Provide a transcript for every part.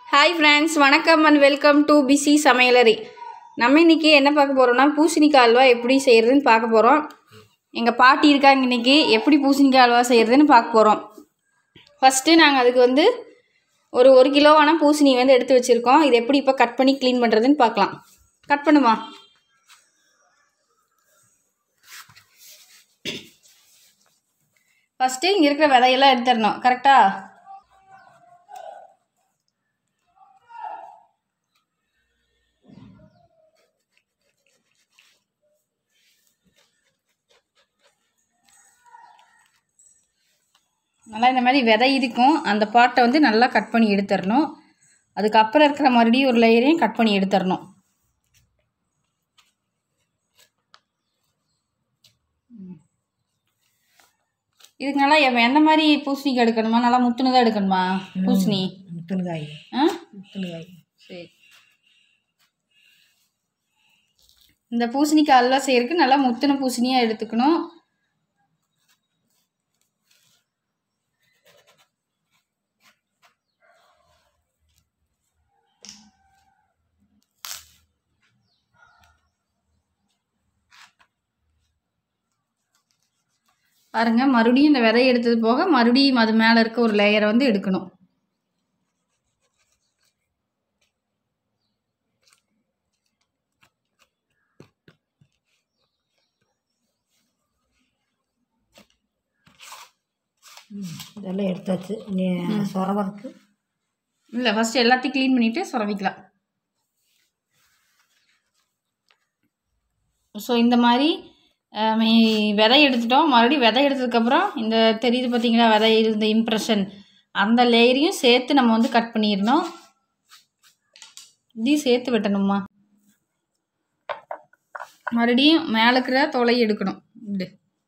Hi friends வணக்கம் and welcome to PC சமையலறை நம்ம இன்னைக்கு என்ன பார்க்க போகிறோம்னா பூசணிக்காய் அல்வா எப்படி செய்கிறதுன்னு பார்க்க போகிறோம் எங்கள் பாட்டி இருக்காங்க இன்னைக்கு எப்படி பூசணிக்காய் அல்வா செய்கிறதுன்னு பார்க்க போகிறோம் ஃபஸ்ட்டு நாங்கள் அதுக்கு வந்து ஒரு ஒரு கிலோவான பூசணி வந்து எடுத்து வச்சுருக்கோம் இது எப்படி இப்போ கட் பண்ணி க்ளீன் பண்ணுறதுன்னு பார்க்கலாம் கட் பண்ணுமா ஃபஸ்ட்டு இங்கே இருக்கிற விதையெல்லாம் எடுத்துடணும் கரெக்டாக நல்லா இந்த மாதிரி விதை இருக்கும் அந்த பாட்டை வந்து நல்லா கட் பண்ணி எடுத்துடணும் அதுக்கப்புறம் இருக்கிற மறுபடியும் ஒரு லேயரையும் கட் பண்ணி எடுத்துடணும் இதுக்கு நல்லா எவ- எந்த மாதிரி பூசணிக்காய் எடுக்கணுமா நல்லா முத்துனதாக எடுக்கணுமா பூசணி முத்துணுகாய் ஆ முத்துணுகாய் சரி இந்த பூசணிக்காய் அல்வா செய்யறதுக்கு நல்லா முத்தின பூசணியாக எடுத்துக்கணும் பாருங்க மறுபடியும் இந்த விதை எடுத்தது போக மறுபடியும் அது மேலே இருக்க ஒரு லேயரை வந்து எடுக்கணும் இதெல்லாம் எடுத்தாச்சு நீ சொரவருக்கு இல்லை ஃபஸ்ட்டு எல்லாத்தையும் க்ளீன் பண்ணிவிட்டு சுரவிக்கலாம் ஸோ இந்த மாதிரி அஹ், மே- விதை எடுத்துட்டோம் மறுபடியும் விதை எடுத்ததுக்கப்புறம் இந்த தெரியுது பார்த்தீங்களா விதை இருந்த இம்ப்ரெஷன் அந்த லேயரையும் சேர்த்து நம்ம வந்து கட் பண்ணிடணும் இதையும் சேர்த்து வெட்டணுமா மறுபடியும் மேலே இருக்கிற தொலையை எடுக்கணும் இப்படி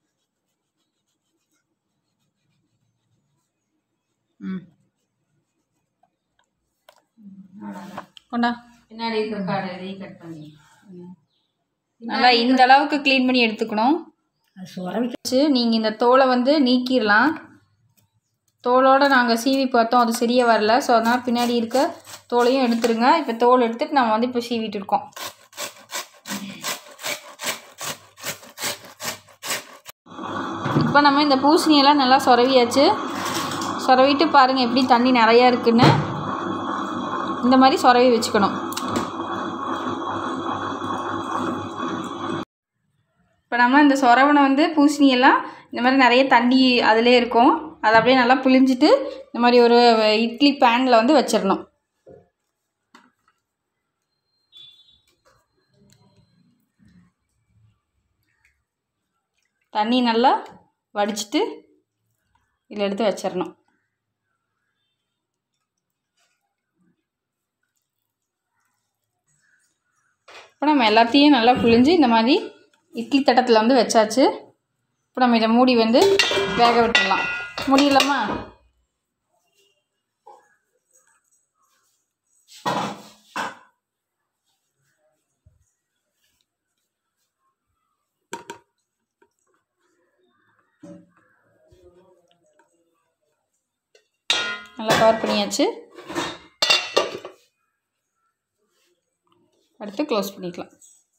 ம் கொண்டா பின்னாடி இருக்கிற கார்டு எதையும் கட் பண்ணி நல்லா இந்த அளவுக்கு க்ளீன் பண்ணி எடுத்துக்கணும் அது சொரவிக்க வச்சு நீங்கள் இந்த தோலை வந்து நீக்கிடலாம் தோலோட நாங்கள் சீவி பார்த்தோம் அது சரியாக வரல ஸோ அதனால் பின்னாடி இருக்க தோலையும் எடுத்துருங்க இப்போ தோல் எடுத்துட்டு நம்ம வந்து இப்போ சீவிட்டு இருக்கோம் இப்போ நம்ம இந்த பூசணியெல்லாம் நல்லா சொரவியாச்சு சொரவிட்டு பாருங்கள் எப்படி தண்ணி நிறையா இருக்குன்னு இந்த மாதிரி சொரவி வச்சுக்கணும் இப்போ நம்ம இந்த சொரவனை வந்து பூசணியெல்லாம் இந்த மாதிரி நிறைய தண்ணி அதிலே இருக்கும் அதை அப்படியே நல்லா புழிஞ்சிட்டு இந்த மாதிரி ஒரு இட்லி பேனில் வந்து வச்சிடணும் தண்ணி நல்லா வடிச்சிட்டு இதில் எடுத்து வச்சிடணும் இப்போ நம்ம எல்லாத்தையும் நல்லா புழிஞ்சு இந்த மாதிரி இட்லி தட்டத்தில் வந்து வச்சாச்சு இப்போ நம்ம இதை மூடி வந்து வேக விட்டுடலாம் முடியலாமா நல்லா கவர் பண்ணியாச்சு அடுத்து க்ளோஸ் பண்ணிக்கலாம்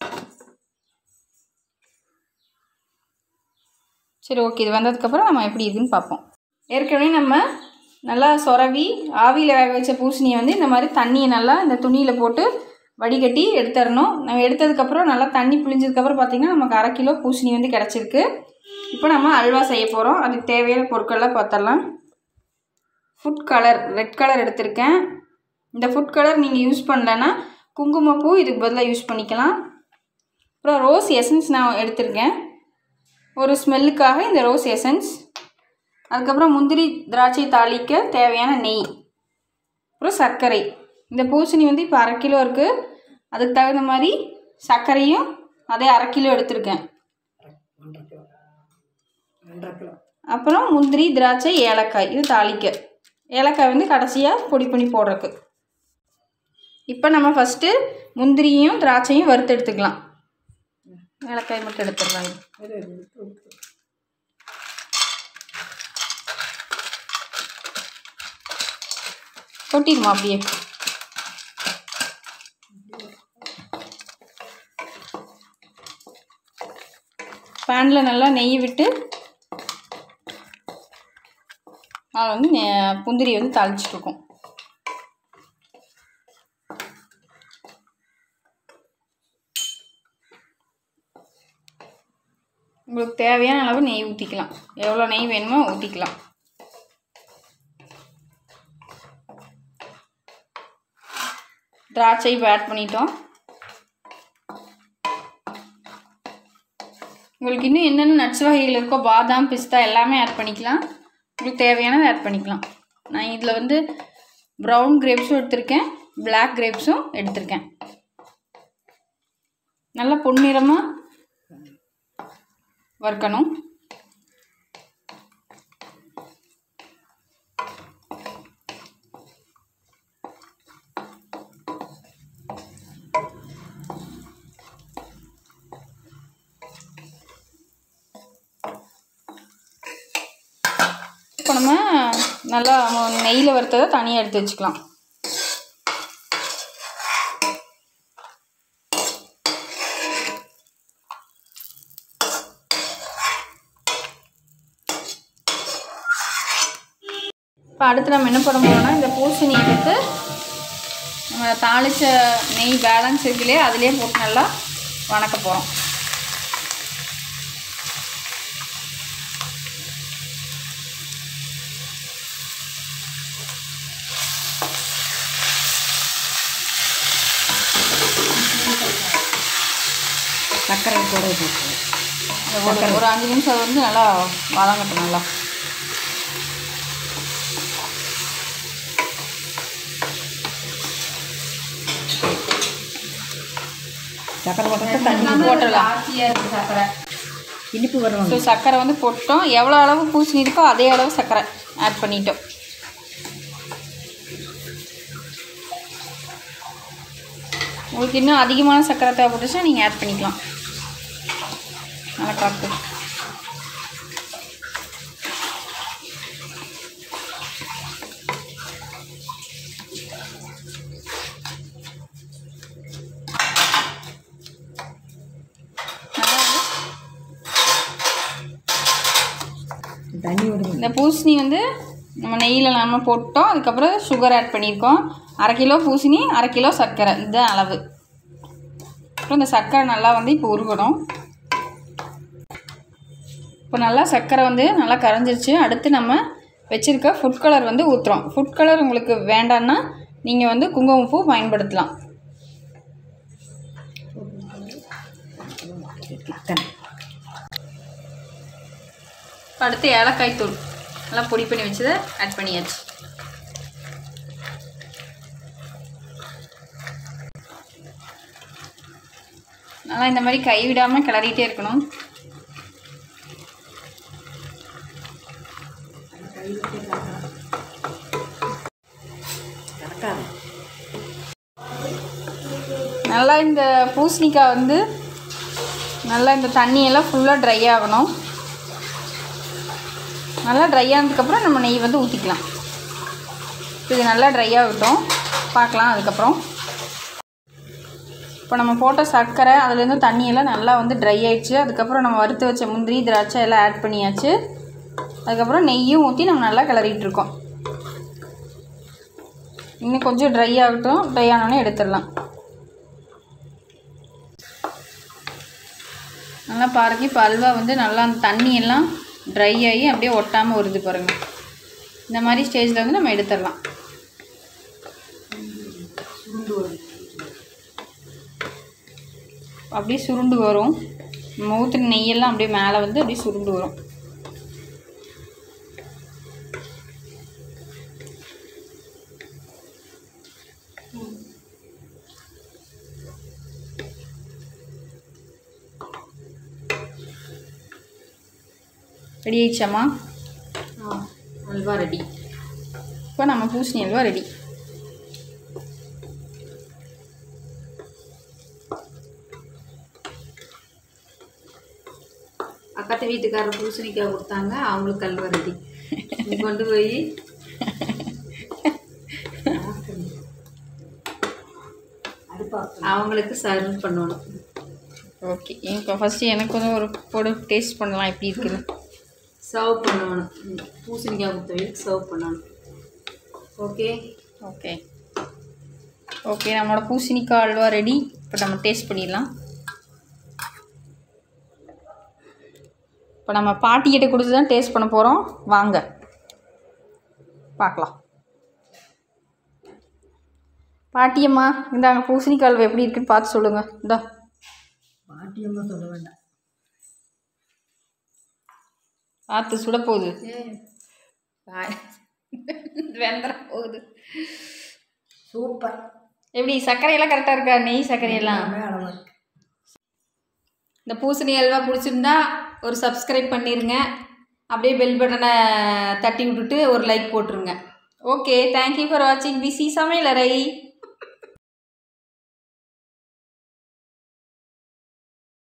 சரி ஓகே இது வந்ததுக்கப்புறம் நம்ம எப்படி இருக்குன்னு பார்ப்போம் ஏற்கனவே நம்ம நல்லா சொரவி ஆவியில் வேக வச்ச பூசணியை வந்து இந்த மாதிரி தண்ணியை நல்லா இந்த துணியில் போட்டு வடிகட்டி எடுத்துடணும் நம்ம எடுத்ததுக்கப்புறம் நல்லா தண்ணி புழிஞ்சதுக்கப்புறம் பார்த்திங்கன்னா நமக்கு அரை கிலோ பூசணி வந்து கிடச்சிருக்கு இப்போ நம்ம அல்வா செய்ய போகிறோம் அதுக்கு தேவையான பொருட்கள்லாம் பார்த்துடலாம் ஃபுட் கலர் ரெட் கலர் எடுத்திருக்கேன் இந்த ஃபுட் கலர் நீங்கள் யூஸ் பண்ணலன்னா குங்குமப்பூ இதுக்கு பதிலாக யூஸ் பண்ணிக்கலாம் அப்புறம் ரோஸ் எசன்ஸ் நான் எடுத்திருக்கேன் ஒரு ஸ்மெல்லுக்காக இந்த ரோஸ் எசன்ஸ் அதுக்கப்புறம் முந்திரி திராட்சை தாளிக்க தேவையான நெய் அப்புறம் சர்க்கரை இந்த பூசணி வந்து இப்போ அரை கிலோ இருக்குது அதுக்கு தகுந்த மாதிரி சர்க்கரையும் அதே அரை கிலோ எடுத்திருக்கேன் ஒன்றரை கிலோ ஒன்றரை கிலோ அப்புறம் முந்திரி திராட்சை ஏலக்காய் இது தாளிக்க ஏலக்காய் வந்து கடைசியாக பொடி பண்ணி போடுறதுக்கு இப்போ நம்ம ஃபஸ்ட்டு முந்திரியும் திராட்சையும் வறுத்து எடுத்துக்கலாம் ஏலக்காய் மட்டும் எடுத்துடலாம் இது இது விட்டு விட்டு. கொட்டிடுமா அப்படியே பேனில் நல்லா நெய் விட்டு அதை வந்து நெ- முந்திரி வந்து தாளிச்சிட்ருக்கோம் உங்களுக்கு தேவையான அளவு நெய் ஊற்றிக்கலாம் எவ்வளோ நெய் வேணுமோ ஊற்றிக்கலாம் திராட்சை இப்போ ஆட் பண்ணிட்டோம் உங்களுக்கு இன்னும் என்னென்ன நட்ஸ் வகைகள் இருக்கோ பாதாம் பிஸ்தா எல்லாமே ஆட் பண்ணிக்கலாம் உங்களுக்கு தேவையானதை ஆட் பண்ணிக்கலாம் நான் இதில் வந்து ப்ரௌன் கிரேப்ஸும் எடுத்திருக்கேன் பிளாக் கிரேப்ஸும் எடுத்திருக்கேன் நல்லா பொன்னிறமாக வறுக்கணும் இப்போ நம்ம நல்லா நெய்யில் வறுத்ததை தனியாக எடுத்து வச்சுக்கலாம் இப்போ அடுத்து நம்ம என்ன பண்ண போகிறோம்னா இந்த பூசணியை எடுத்து நம்ம தாளித்த நெய் பேலன்ஸ் இருக்குல்லையே அதுலேயே போட்டு நல்லா வணக்க போகிறோம் சர்க்கரை கூட போட்டு ஒரு ஒரு அஞ்சு நிமிஷம் அது வந்து நல்லா வதங்கட்டும் நல்லா சர்க்கரை போட்டா தண்ணி போட்டுடலாம் சர்க்கரை இனிப்பு வருவாங்க ஸோ சர்க்கரை வந்து போட்டோம் எவ்வளோ அளவு பூசணி இருக்கோ அதே அளவு சர்க்கரை ஆட் பண்ணிட்டோம் உங்களுக்கு இன்னும் அதிகமான சர்க்கரை தேவைப்பட்டுச்சுன்னா நீங்கள் ஆட் பண்ணிக்கலாம் நல்லா காட்டு நல்லா வந்து தண்ணி விடுங்க இந்த பூசணி வந்து நம்ம நெய்யில் நம்ம போட்டோம் அதுக்கப்புறம் சுகர் ஆட் பண்ணியிருக்கோம் அரை கிலோ பூசணி அரை கிலோ சர்க்கரை இதுதான் அளவு அப்புறம் இந்த சர்க்கரை நல்லா வந்து இப்போ உருகணும் இப்போ நல்லா சர்க்கரை வந்து நல்லா கரைஞ்சிருச்சு அடுத்து நம்ம வச்சுருக்க ஃபுட் கலர் வந்து ஊற்றுறோம் ஃபுட் கலர் உங்களுக்கு வேண்டான்னா நீங்கள் வந்து குங்குமப்பூ பயன்படுத்தலாம் கித்தனை இப்போ அடுத்து ஏலக்காய் தூள் நல்லா பொடி பண்ணி வச்சதை ஆட் பண்ணியாச்சு நல்லா இந்த மாதிரி கை விடாமல் கிளறிட்டே இருக்கணும் கறக்காது நல்லா இந்த பூசணிக்காய் வந்து நல்லா இந்த தண்ணியெல்லாம் ஃபுல்லாக ட்ரை ஆகணும் நல்லா ட்ரை ஆனதுக்கப்புறம் நம்ம நெய் வந்து ஊற்றிக்கலாம் இது நல்லா ட்ரை ஆகட்டும் பார்க்கலாம் அதுக்கப்புறம் இப்போ நம்ம போட்ட சர்க்கரை அதுலேருந்து தண்ணியெல்லாம் நல்லா வந்து ட்ரை ஆயிடுச்சு அதுக்கப்புறம் நம்ம வறுத்து வச்ச முந்திரி திராட்சை எல்லாம் ஆட் பண்ணியாச்சு அதுக்கப்புறம் நெய்யும் ஊற்றி நம்ம நல்லா கிளறிட்டு இருக்கோம் இன்னும் கொஞ்சம் ட்ரை ஆகட்டும் ட்ரை ஆனோடனே எடுத்துடலாம் நல்லா பாருங்க இப்போ அல்வா வந்து நல்லா அந்த தண்ணி எல்லாம் ட்ரை ஆகி அப்படியே ஒட்டாமல் வருது பாருங்க இந்த மாதிரி ஸ்டேஜில் வந்து நம்ம எடுத்துடலாம் அப்படியே சுருண்டு வரும் நம்ம ஊற்றுன நெய்யெல்லாம் அப்படியே மேலே வந்து அப்படியே சுருண்டு வரும் ரெடி ஆயிடுச்சாம்மா அல்வா ரெடி இப்போ நம்ம பூசணி அல்வா ரெடி பக்கத்து வீட்டுக்காரர் பூசணிக்காய் கொடுத்தாங்க அவங்களுக்கு அல்வா ரெடி நீ கொண்டு போய் அவங்களுக்கு சர்வ் பண்ணணும் ஓகே இப்போ ஃபஸ்ட்டு எனக்கு வந்து ஒரு போடு டேஸ்ட் பண்ணலாம் எப்படி இருக்குன்னு சர்வ் பண்ணணும் ம், பூசணிக்காய் குத்தவையில் சர்வ் பண்ணணும் ஓகே ஓகே ஓகே நம்மளோட பூசணிக்காய் அல்வா ரெடி இப்போ நம்ம டேஸ்ட் பண்ணிடலாம் இப்போ நம்ம பாட்டிக்கிட்ட கொடுத்து தான் டேஸ்ட் பண்ண போகிறோம் வாங்க பார்க்கலாம் பாட்டியம்மா இந்தாங்க பூசணிக்காய் அல்வா எப்படி இருக்குன்னு பார்த்து சொல்லுங்கள் இந்தா பாட்டியம்மா சொல்ல வேண்டாம் பார்த்து சுட போகுது வெந்தர போகுது சூப்பர் எப்படி சர்க்கரையெல்லாம் கரெக்டாக இருக்கா நெய் சர்க்கரையெல்லாம் அளவாக இருக்கு இந்த பூசணி அல்வா பிடிச்சிருந்தா ஒரு சப்ஸ்கிரைப் பண்ணிடுங்க அப்படியே பெல் பட்டனை தட்டி விட்டுட்டு ஒரு லைக் போட்டுருங்க ஓகே தேங்க்யூ ஃபார் வாட்சிங் பிசி சமையலறை